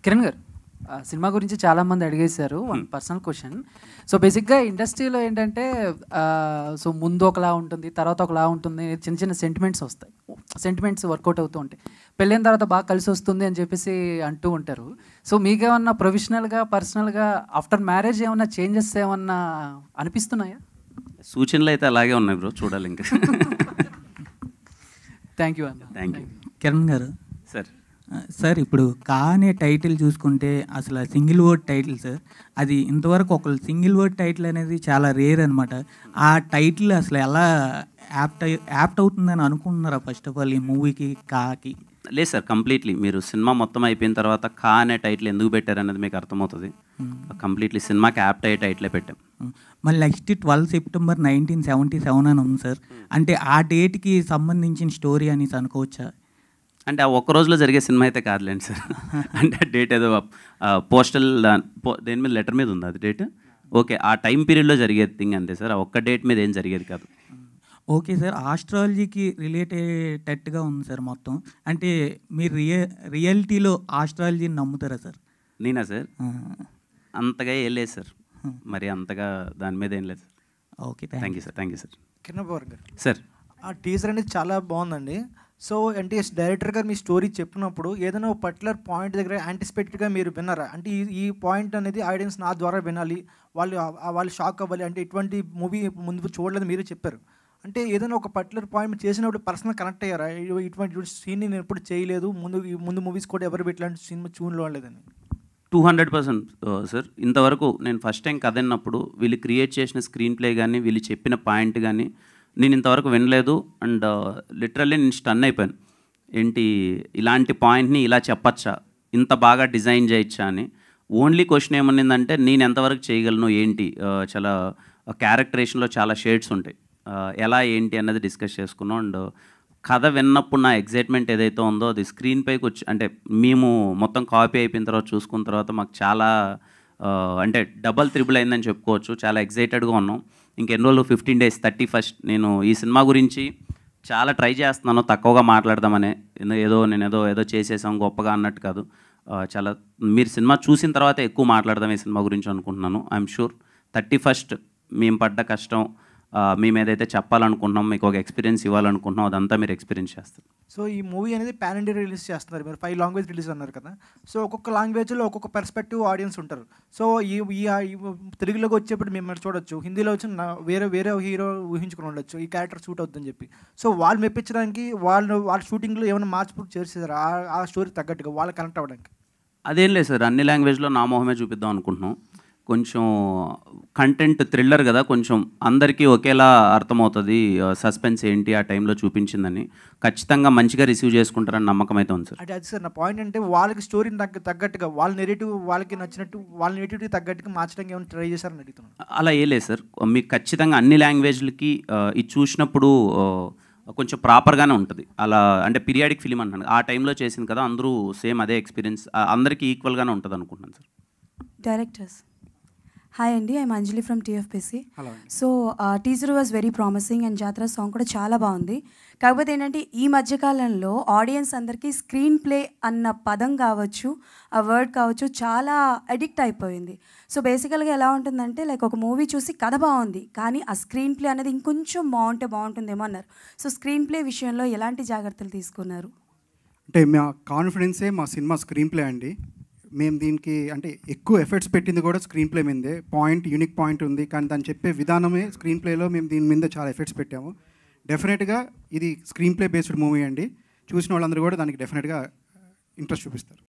కిరణ్ గారు ఆ, సినిమా గురించి చాలా మంది అడిగేశారు వన్ పర్సనల్ క్వశ్చన్ సో బేసిక్గా ఇండస్ట్రీలో ఏంటంటే సో ముందు ఒకలా ఉంటుంది తర్వాత ఒకలా ఉంటుంది చిన్న చిన్న సెంటిమెంట్స్ వస్తాయి సెంటిమెంట్స్ వర్కౌట్ అవుతూ ఉంటాయి పెళ్ళైన తర్వాత బాగా కలిసి వస్తుంది అని చెప్పేసి అంటూ ఉంటారు సో మీకేమన్నా ప్రొఫెషనల్గా పర్సనల్గా ఆఫ్టర్ మ్యారేజ్ ఏమన్నా చేంజెస్ ఏమన్నా అనిపిస్తున్నాయా సూచనలు అయితే అలాగే ఉన్నాయి బ్రో చూడాలి ఇంకా థ్యాంక్ యూ అన్న థ్యాంక్ యూ కిరణ్ గారు సార్ ఆ, సార్ ఇప్పుడు కా అనే టైటిల్ చూసుకుంటే అసలు సింగిల్ వర్డ్ టైటిల్ సార్ అది ఇంతవరకు ఒక సింగిల్ వర్డ్ టైటిల్ అనేది చాలా రేర్ అనమాట ఆ టైటిల్ అసలు ఎలా యాప్ట్ యాప్ట్ అవుతుందని అనుకుంటున్నారా ఫస్ట్ ఆఫ్ ఆల్ ఈ మూవీకి కాకి లేదు సార్ కంప్లీట్లీ మీరు సినిమా మొత్తం అయిపోయిన తర్వాత కా అనే టైటిల్ ఎందుకు పెట్టారు అనేది మీకు అర్థమవుతుంది కంప్లీట్లీ సినిమాకి యాప్ట్ అయ్యే టైటిలే పెట్టాం మళ్ళీ next twelve September nineteen seventy seven అని ఉంది సార్ అంటే ఆ డేట్కి సంబంధించిన స్టోరీ అనేసి అనుకోవచ్చా అంటే ఆ ఒక్క రోజులో జరిగే సినిమా అయితే కాదులేండి సార్ అంటే డేట్ ఏదో పోస్టల్ దేని మీద లెటర్ మీద ఉంది అది డేట్ ఓకే ఆ టైం పీరియడ్లో జరిగేది థింగ్ అంతే సార్ ఆ ఒక్క డేట్ మీద ఏం జరిగేది కాదు ఓకే సార్ ఆస్ట్రాలజీకి రిలేట్ అయ్యేటట్టుగా ఉంది సార్ మొత్తం అంటే మీరు రియ రియాలిటీలో ఆస్ట్రాలజీని నమ్ముతారా సార్ నేనా సార్ ఆ, అంతగా ఏం లేదు సార్ మరి అంతగా దాని మీద ఏం లేదు sir okay thank you sir thank you sir Kiran power గారు సార్ ఆ టీజర్ అనేది చాలా బాగుందండి సో అంటే డైరెక్టర్ గారు మీ స్టోరీ చెప్పినప్పుడు ఏదైనా ఒక పర్టికులర్ పాయింట్ దగ్గర యాంటిసిపేటెడ్గా మీరు విన్నారా అంటే ఈ ఈ పాయింట్ అనేది ఆడియన్స్ నా ద్వారా వినాలి వాళ్ళు ఆ- వాళ్ళు షాక్ అవ్వాలి అంటే ఇటువంటి మూవీ ముందు చూడలేదు మీరే చెప్పారు అంటే ఏదైనా ఒక పర్టికులర్ పాయింట్ మీరు చేసినప్పుడు పర్సనల్ కనెక్ట్ అయ్యారా ఇ- ఇటువంటి సీన్ నేను ఎప్పుడు చేయలేదు ముందు ఈ ముందు మూవీస్ కూడా ఎవరు ఇట్లాంటి సినిమా చూడలేదని టూ హండ్రెడ్ పర్సెంట్ సార్ ఇంతవరకు నేను ఫస్ట్ టైం కథ విన్నప్పుడు వీళ్ళు క్రియేట్ చేసిన స్క్రీన్ ప్లే కానీ వీళ్ళు చెప్పిన పాయింట్ కానీ నేను ఇంతవరకు వినలేదు అండ్ లిటరల్లీ నేను స్టన్ అయిపోయాను ఏంటి ఇలాంటి పాయింట్ని ఇలా చెప్పచ్చా ఇంత బాగా డిజైన్ చేయొచ్చా అని ఓన్లీ క్వశ్చన్ ఏమనిందంటే నేను ఎంతవరకు చేయగలను ఏంటి ఆ, చాలా క్యారెక్టరేషన్లో చాలా షేడ్స్ ఉంటాయి ఆ, ఎలా ఏంటి అన్నది డిస్కస్ చేసుకున్నాం అండ్ కథ విన్నప్పుడు నా ఎగ్జైట్మెంట్ ఏదైతే ఉందో అది స్క్రీన్ పైకి వచ్చి అంటే మేము మొత్తం కాపీ అయిపోయిన తర్వాత చూసుకున్న తర్వాత మాకు చాలా ఆ, అంటే డబల్ త్రిబుల్ అయిందని చెప్పుకోవచ్చు చాలా ఎగ్జైటెడ్గా ఉన్నాం ఇంకెన్ని రోజులు ఫిఫ్టీన్ డేస్ థర్టీ ఫస్ట్ నేను ఈ సినిమా గురించి చాలా ట్రై చేస్తున్నాను తక్కువగా మాట్లాడదామనే ఏదో- ఏదో నేను ఏదో ఏదో చేసేసాం గొప్పగా అన్నట్టు కాదు ఆ, చాలా మీరు సినిమా చూసిన తర్వాత ఎక్కువ మాట్లాడదాం ఈ సినిమా గురించి అనుకుంటున్నాను ఐఎమ్ షూర్ థర్టీ ఫస్ట్ మేము పడ్డ కష్టం ఆ, మేము ఏదైతే చెప్పాలనుకుంటున్నాం మీకు ఒక ఎక్స్పీరియన్స్ ఇవ్వాలనుకుంటున్నాం అదంతా మీరు ఎక్స్పీరియన్స్ చేస్తారు సో ఈ మూవీ అనేది పాన్ ఇండియా రిలీజ్ చేస్తున్నారు మీరు ఫైవ్ లాంగ్వేజ్ రిలీజ్ అన్నారు కదా సో ఒక్కొక్క లాంగ్వేజ్లో ఒక్కొక్క పర్స్పెక్టివ్ ఆడియన్స్ ఉంటారు సో ఈ ఈ ఈ తెలుగులోకి వచ్చేప్పుడు మిమ్మల్ని చూడొచ్చు హిందీలో వచ్చి నా- వేరే వేరే హీరో ఊహించుకుని ఉండొచ్చు ఈ క్యారెక్టర్ సూట్ అవుతుందని చెప్పి సో వాళ్ళు మెప్పించడానికి వాళ్ళు వాళ్ళ షూటింగ్లో ఏమైనా మార్పు చేసేసారు ఆ స్టోరీ తగ్గట్టుగా వాళ్ళు కనెక్ట్ అవ్వడానికి అదేం లేదు సార్ అన్ని లాంగ్వేజ్లో నా మొహమే చూపిద్దాం అనుకుంటున్నాం కొంచెం కంటెంట్ థ్రిల్లర్ కదా కొంచెం అందరికీ ఒకేలా అర్థమవుతుంది సస్పెన్స్ ఏంటి ఆ టైంలో చూపించిందని ఖచ్చితంగా మంచిగా రిసీవ్ చేసుకుంటారని నమ్మకం అయితే ఉంది సార్ అంటే అది సార్ నా పాయింట్ అంటే వాళ్ళకి స్టోరీని తగ్గ తగ్గట్టుగా వాళ్ళ నెరేటివ్ వాళ్ళకి నచ్చినట్టు వాళ్ళ నెరేటివ్కి తగ్గట్టుగా మార్చడానికి ఏమైనా ట్రై చేశారని అడుగుతున్నాను అలా ఏ లేదు సార్ మీకు ఖచ్చితంగా అన్ని లాంగ్వేజ్లకి ఆ, ఇది చూసినప్పుడు ఆ, కొంచెం ప్రాపర్గానే ఉంటుంది అలా అంటే పీరియాడిక్ ఫిలిం అంటున్నాను ఆ టైంలో చేసింది కదా అందరూ సేమ్ అదే ఎక్స్పీరియన్స్ అందరికీ ఈక్వల్గానే ఉంటుంది అనుకుంటున్నాను సార్ డైరెక్టర్స్ హాయ్ అండి I'm Anjali from TFPC hello so teaser was very promising and జాతర సాంగ్ కూడా చాలా బాగుంది కాకపోతే ఏంటంటే ఈ మధ్యకాలంలో ఆడియన్స్ అందరికీ స్క్రీన్ ప్లే అన్న పదం కావచ్చు ఆ వర్డ్ కావచ్చు చాలా అడిక్ట్ అయిపోయింది సో బేసికల్గా ఎలా ఉంటుందంటే లైక్ ఒక మూవీ చూసి కథ బాగుంది కానీ ఆ స్క్రీన్ ప్లే అనేది ఇంకొంచెం బాగుంటే బాగుంటుందేమో అన్నారు సో స్క్రీన్ ప్లే విషయంలో ఎలాంటి జాగ్రత్తలు తీసుకున్నారు అంటే మా కాన్ఫిడెన్సే మా సినిమా స్క్రీన్ ప్లే అండి మేము దీనికి అంటే ఎక్కువ ఎఫర్ట్స్ పెట్టింది కూడా స్క్రీన్ ప్లే మీదే పాయింట్ యూనిక్ పాయింట్ ఉంది కానీ దాన్ని చెప్పే విధానమే స్క్రీన్ ప్లేలో మేము దీని మీద చాలా ఎఫర్ట్స్ పెట్టాము డెఫినెట్గా ఇది స్క్రీన్ ప్లే బేస్డ్ మూవీ అండి చూసిన వాళ్ళందరూ కూడా దానికి డెఫినెట్గా ఇంట్రెస్ట్ చూపిస్తారు